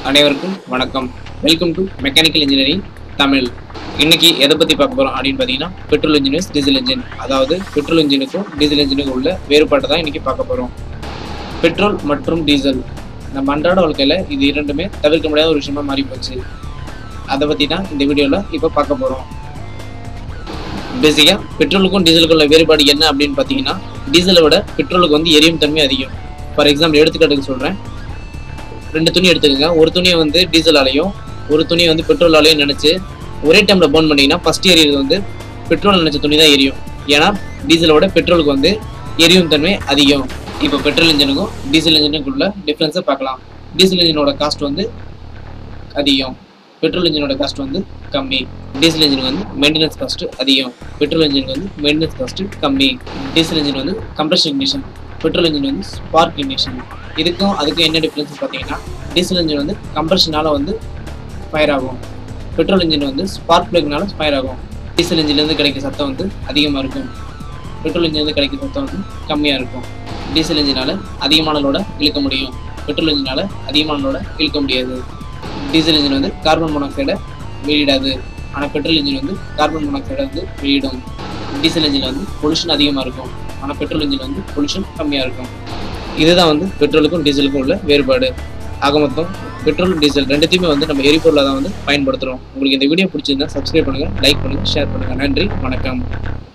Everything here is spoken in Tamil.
அனைவருக்கும் வணக்கம் welcome to mechanical engineering Tamil இன்னைக்கு எதை பற்றி பார்க்க போகிறோம் அப்படின்னு பார்த்தீங்கன்னா பெட்ரோல் இன்ஜின் டீசல் இன்ஜின் அதாவது பெட்ரோல் இன்ஜினுக்கும் டீசல் இன்ஜினுக்கும் உள்ள வேறுபாட்டை தான் இன்னைக்கு பார்க்க போகிறோம் பெட்ரோல் மற்றும் டீசல் நம்ம அன்றாட வாழ்க்கையில் இது இரண்டுமே தவிர்க்க முடியாத ஒரு விஷயமா மாறி போச்சு அதை பற்றி தான் இந்த வீடியோவில் இப்போ பார்க்க போகிறோம் பேசிக்காக பெட்ரோலுக்கும் டீசலுக்கும் உள்ள வேறுபாடு என்ன அப்படின்னு பார்த்தீங்கன்னா டீசலை விட பெட்ரோலுக்கு வந்து எரியும் தன்மை அதிகம் ஃபார் எக்ஸாம்பிள் எடுத்துக்காட்டுக்கு சொல்கிறேன் ரெண்டு துணி எடுத்துக்கோங்க ஒரு துணியை வந்து டீசலாலையும் ஒரு துணியை வந்து பெட்ரோலாலையும் நினச்சி ஒரே டைமில் பர்ன் பண்ணிங்கன்னா ஃபஸ்ட் எரியது வந்து பெட்ரோல் நினச்ச துணி தான் எரியும் ஏன்னா டீசலோட பெட்ரோலுக்கு வந்து எரியும் தன்மை அதிகம் இப்போ பெட்ரோல் இன்ஜினுக்கும் டீசல் இன்ஜினுக்குள்ள டிஃப்ரென்ஸை பார்க்கலாம் டீசல் இன்ஜினோட காஸ்ட் வந்து அதிகம் பெட்ரோல் இன்ஜினோட காஸ்ட் வந்து கம்மி டீசல் இன்ஜின் வந்து மெயின்டெனன்ஸ் காஸ்ட் அதிகம் பெட்ரோல் இன்ஜினுக்கு வந்து மெயின்டெனன்ஸ் காஸ்ட் கம்மி டீசல் இன்ஜின் வந்து கம்ப்ரஷன் இக்னிஷன் பெட்ரோல் இன்ஜின் வந்து ஸ்பார்க் இக்னிஷன் இதுக்கும் அதுக்கும் என்ன டிஃப்ரென்ஸ் பார்த்தீங்கன்னா டீசல் இன்ஜின் வந்து கம்ப்ரஷனால வந்து ஃபயர் ஆகும் பெட்ரோல் இன்ஜின் வந்து ஸ்பார்க் பிளக்னால ஃபயர் ஆகும் டீசல் இன்ஜின்லேருந்து கிடைக்கிற சத்தம் வந்து அதிகமாக இருக்கும் பெட்ரோல் இன்ஜின்லேருந்து கிடைக்கிற சத்தம் வந்து கம்மியாக இருக்கும் டீசல் இன்ஜினால் அதிகமான லோட இழுக்க முடியும் பெட்ரோல் இன்ஜினால் அதிகமான லோட இழுக்க முடியாது டீசல் இன்ஜின் வந்து கார்பன் மோனாக்சைடை வெளியிடாது ஆனால் பெட்ரோல் இன்ஜின் வந்து கார்பன் மோனாக்சைடை வந்து வெளியிடும் டீசல் இன்ஜின் வந்து பொல்யூஷன் அதிகமாக இருக்கும் ஆனால் பெட்ரோல் இன்ஜின் வந்து பொல்யூஷன் கம்மியாக இருக்கும் இதுதான் வந்து பெட்ரோலுக்கும் டீசலுக்கும் உள்ள வேறுபாடு ஆக மொத்தம் பெட்ரோல் டீசல் ரெண்டுத்தையுமே வந்து நம்ம எரிபொருளாக தான் வந்து பயன்படுத்துகிறோம் உங்களுக்கு இந்த வீடியோ பிடிச்சிருந்தா சப்ஸ்கிரைப் பண்ணுங்கள் லைக் பண்ணுங்கள் ஷேர் பண்ணுங்கள் நன்றி வணக்கம்